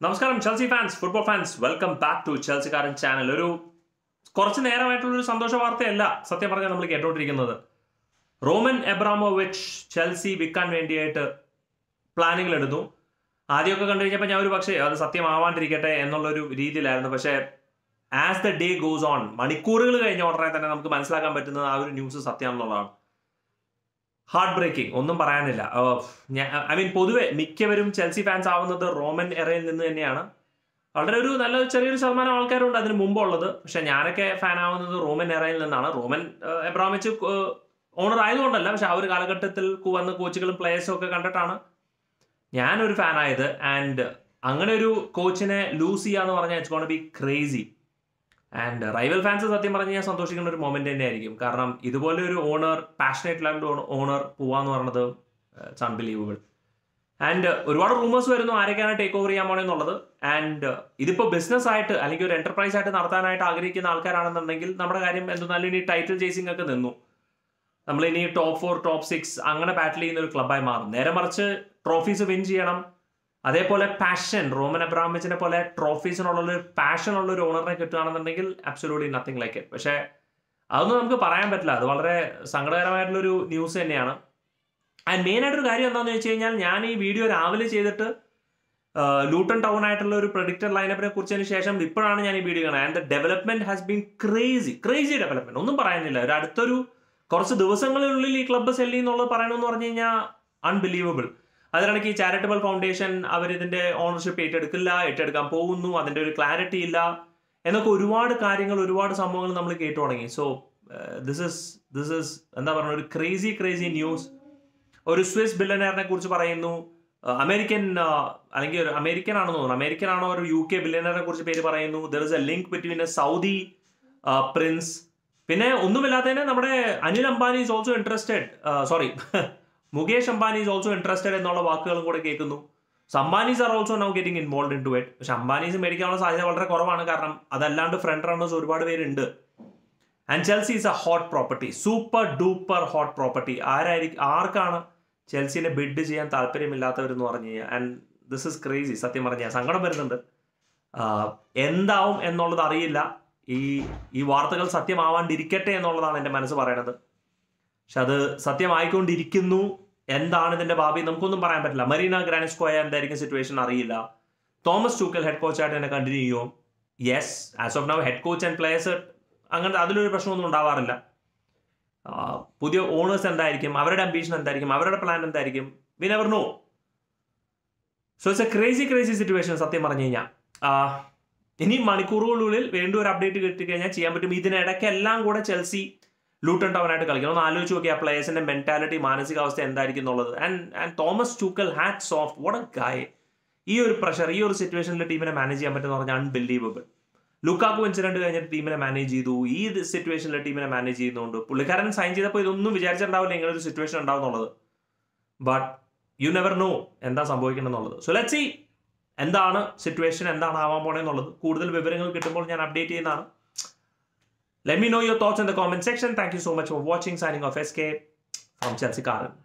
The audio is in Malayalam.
നമസ്കാരം Chelsea fans football fans welcome back to ചെൽസിക്കാരൻ ചാനൽ ഒരു കുറച്ച് നേരമായിട്ടുള്ള ഒരു സന്തോഷ വാർത്തയല്ല സത്യം പറഞ്ഞാൽ നമ്മൾ കേട്ടോണ്ടിരിക്കുന്നത് റോമൻ എബ്രാമോവിച്ച് ചെൽസി വിൽക്കാൻ വേണ്ടിയായിട്ട് പ്ലാനിങ്ങൾ എടുത്തു ആദ്യമൊക്കെ കണ്ടു കഴിഞ്ഞപ്പോൾ ഞാൻ ഒരു പക്ഷേ അത് സത്യമാവാണ്ടിരിക്കട്ടെ എന്നുള്ളൊരു രീതിയിലായിരുന്നു പക്ഷേ as the day goes on മണിക്കൂറുകൾ കഴിഞ്ഞ ഉടനെ തന്നെ നമുക്ക് മനസ്സിലാക്കാൻ പറ്റുന്നത് ആ ഒരു ന്യൂസ് സത്യമാണെന്നുള്ളതാണ് ഹാർട്ട് ബ്രേക്കിംഗ് ഒന്നും പറയാനില്ല ഐ മീൻ പൊതുവെ മിക്കവരും ചെൽസി ഫാൻസ് ആവുന്നത് റോമൻ എറയിൽ നിന്ന് തന്നെയാണ് വളരെ ഒരു നല്ല ചെറിയൊരു ശതമാനം ആൾക്കാരുണ്ട് അതിന് മുമ്പുള്ളത് പക്ഷെ ഞാനൊക്കെ ഫാൻ ആവുന്നത് റോമൻ എറയിൽ നിന്നാണ് റോമൻ എബ്രാമിച്ച് ഓണർ ആയതുകൊണ്ടല്ല പക്ഷെ ആ ഒരു കാലഘട്ടത്തിൽ വന്ന് കോച്ചുകളും പ്ലേയേഴ്സും ഒക്കെ കണ്ടിട്ടാണ് ഞാനൊരു ഫാൻ ആയത് ആൻഡ് അങ്ങനെ ഒരു കോച്ചിനെ ലൂസ് ചെയ്യാന്ന് പറഞ്ഞാൽ it's gonna be crazy and rival fans സത്യം പറഞ്ഞ് ഞാൻ സന്തോഷിക്കുന്ന ഒരു മൊമെന്റ് തന്നെ ആയിരിക്കും കാരണം ഇതുപോലെ ഒരു ഓണർ പാഷനേറ്റ് ലാൻഡ് ഓണർ പോവാന്ന് പറയുന്നത് ഇറ്റ്സ് അൺബിലീവബിൾ ആൻഡ് ഒരുപാട് റൂമേഴ്സ് വരുന്നു ആരൊക്കെയാണ് ടേക്ക് ഓവർ ചെയ്യാൻ പോണെന്നുള്ളത് ആൻഡ് ഇതിപ്പോൾ ബിസിനസ് ആയിട്ട് അല്ലെങ്കിൽ ഒരു എന്റർപ്രൈസ് ആയിട്ട് നടത്താനായിട്ട് ആഗ്രഹിക്കുന്ന ആൾക്കാരാണെന്നുണ്ടെങ്കിൽ നമ്മുടെ കാര്യം എന്തെന്നാലും ഇനി ടൈറ്റിൽ ചേസിംഗ് ഒക്കെ നിന്നു നമ്മൾ ഇനി ടോപ്പ് ഫോർ ടോപ്പ് സിക്സ് അങ്ങനെ ബാറ്റിൽ ചെയ്യുന്ന ഒരു ക്ലബായി മാറും നേരെ മറിച്ച് ട്രോഫീസ് വിൻ ചെയ്യണം അതേപോലെ പാഷൻ റോമൻ അബ്രാമിച്ചിനെ പോലെ ട്രോഫീസിനുള്ള ഒരു പാഷൻ ഉള്ള ഒരു ഓണറിനെ കിട്ടുകയാണെന്നുണ്ടെങ്കിൽ അബ്സൊല്യൂട്ട്ലി നത്തിങ് ലൈക്ക് ഇറ്റ് പക്ഷേ അതൊന്നും നമുക്ക് പറയാൻ പറ്റില്ല അത് വളരെ സങ്കടകരമായിട്ടുള്ളൊരു ന്യൂസ് തന്നെയാണ് ആൻഡ് മെയിൻ ആയിട്ടൊരു കാര്യം എന്താണെന്ന് വെച്ച് കഴിഞ്ഞാൽ ഞാൻ ഈ വീഡിയോ രാവിലെ ചെയ്തിട്ട് ലൂട്ടൺ ടൗൺ ആയിട്ടുള്ള ഒരു പ്രൊഡിക്റ്റഡ് ലൈനപ്പിനെ കുറിച്ചതിന് ശേഷം ഇപ്പോഴാണ് ഞാൻ ഈ വീഡിയോ കാണുന്നത് and the development has been crazy crazy development ഒന്നും പറയാനില്ല ഒരു അടുത്തൊരു കുറച്ച് ദിവസങ്ങളിനുള്ളിൽ ഈ ക്ലബ്ബ് സെല്ല് എന്നുള്ളത് പറയണമെന്ന് പറഞ്ഞു കഴിഞ്ഞാൽ അൺബിലീവബിൾ അതിനിടയ്ക്ക് ഈ ചാരിറ്റബിൾ ഫൗണ്ടേഷൻ അവർ ഇതിന്റെ ഓണർഷിപ്പ് ഏറ്റെടുക്കില്ല ഏറ്റെടുക്കാൻ പോകുന്നു അതിന്റെ ഒരു ക്ലാരിറ്റി ഇല്ല എന്നൊക്കെ ഒരുപാട് കാര്യങ്ങൾ ഒരുപാട് സംഭവങ്ങൾ നമ്മൾ കേട്ടു തുടങ്ങി so this is this is എന്താ പറയുക ഒരു ക്രേസി ക്രേസി ന്യൂസ് ഒരു സ്വിസ് ബില്ലനറിനെ കുറിച്ച് പറയുന്നു അമേരിക്കൻ അല്ലെങ്കിൽ ഒരു അമേരിക്കൻ ആണെന്ന് തോന്നുന്നു അമേരിക്കൻ ആണോ ഒരു യു കെ ബില്ലനറിനെ കുറിച്ച് പേര് പറയുന്നു there is a link between a Saudi prince പിന്നെ ഒന്നുമില്ലാത്തതിന് നമ്മുടെ Anil Ambani is also interested sorry Mukesh Ambani is also interested എന്നുള്ള വാക്കുകളും കൂടെ കേൾക്കുന്നു so Ambanis are also now getting involve in to it പക്ഷെ അംബാനീസ് മേടിക്കാനുള്ള സാധ്യത വളരെ കുറവാണ് കാരണം അതല്ലാണ്ട് ഫ്രണ്ട് റണ്ണേഴ്സ് ഒരുപാട് പേരുണ്ട് and Chelsea is a hot property super duper hot property ആരായിരിക്കും ആർക്കാണ് ചെൽസിനെ ബിഡ് ചെയ്യാൻ താല്പര്യമില്ലാത്തവരെന്ന് പറഞ്ഞു കഴിഞ്ഞാൽ ആൻഡ് ദിസ് ഇസ് ക്രേസി സത്യം പറഞ്ഞാൽ സങ്കടം വരുന്നുണ്ട് എന്താവും എന്നുള്ളത് അറിയില്ല ഈ ഈ വാർത്തകൾ സത്യമാവാണ്ടിരിക്കട്ടെ എന്നുള്ളതാണ് എൻ്റെ മനസ്സ് പറയണത് പക്ഷെ അത് സത്യമായിക്കൊണ്ടിരിക്കുന്നു എന്താണ് ഇതിന്റെ ഭാവി നമുക്കൊന്നും പറയാൻ പറ്റില്ല മരീന ഗ്രാനിസ്കോയ എന്തായിരിക്കും സിറ്റുവേഷൻ അറിയില്ല തോമസ് ചൂക്കൽ ഹെഡ് കോച്ചായിട്ട് തന്നെ കണ്ടിന്യൂ ചെയ്യും yes as of now head coach and players അങ്ങനെ അതിലൊരു പ്രശ്നമൊന്നും ഉണ്ടാവാറില്ല പുതിയ ഓണേഴ്സ് എന്തായിരിക്കും അവരുടെ അംബീഷൻ എന്തായിരിക്കും അവരുടെ പ്ലാൻ എന്തായിരിക്കും we never know so it's a crazy crazy situation സത്യം പറഞ്ഞു കഴിഞ്ഞാൽ ഇനി മണിക്കൂറുകളുള്ളിൽ വീണ്ടും ഒരു അപ്ഡേറ്റ് കിട്ടിക്കഴിഞ്ഞാൽ ചെയ്യാൻ പറ്റും ഇതിനിടയ്ക്ക് എല്ലാം കൂടെ ചെൽസി ലൂട്ടൺ ടൗൺ ആയിട്ട് കളിക്കണം ഒന്ന് ആലോചിച്ച് നോക്കി ആ പ്ലേയേഴ്സിന്റെ മെന്റാലിറ്റി മാനസികാവസ്ഥ എന്തായിരിക്കും എന്നുള്ളത് ആൻഡ് ആൻഡ് തോമസ് ചൂക്കൽ hats off what a guy ഈ ഒരു പ്രഷർ ഈ ഒരു സിറ്റുവേഷനിൽ ടീമിനെ മാനേജ് ചെയ്യാൻ പറ്റുന്ന പറഞ്ഞാൽ അൺബിലീവബിൾ ലുക്കാക്കു ഇൻസിഡന്റ് കഴിഞ്ഞിട്ട് ടീമിനെ മാനേജ് ചെയ്തു ഈ സിറ്റുവേഷനിൽ ടീമിനെ മാനേജ് ചെയ്യുന്നുണ്ട് പുള്ളിക്കാരൻ സൈൻ ചെയ്തപ്പോൾ ഇതൊന്നും വിചാരിച്ചിട്ടുണ്ടാവില്ല ഇങ്ങനെ ഒരു സിറ്റുവേഷൻ ഉണ്ടാവുന്നുള്ളത് ബട്ട് യു നെവർ നോ എന്താ സംഭവിക്കണം എന്നുള്ളത് സോ ലെറ്റ് സി എന്താണ് സിറ്റുവേഷൻ എന്താണ് ആവാൻ പോണെന്നുള്ളത് കൂടുതൽ വിവരങ്ങൾ കിട്ടുമ്പോൾ ഞാൻ അപ്ഡേറ്റ് ചെയ്യുന്നതാണ് Let me know your thoughts in the comment section. Thank you so much for watching. Signing off SK from Chelsea Karen.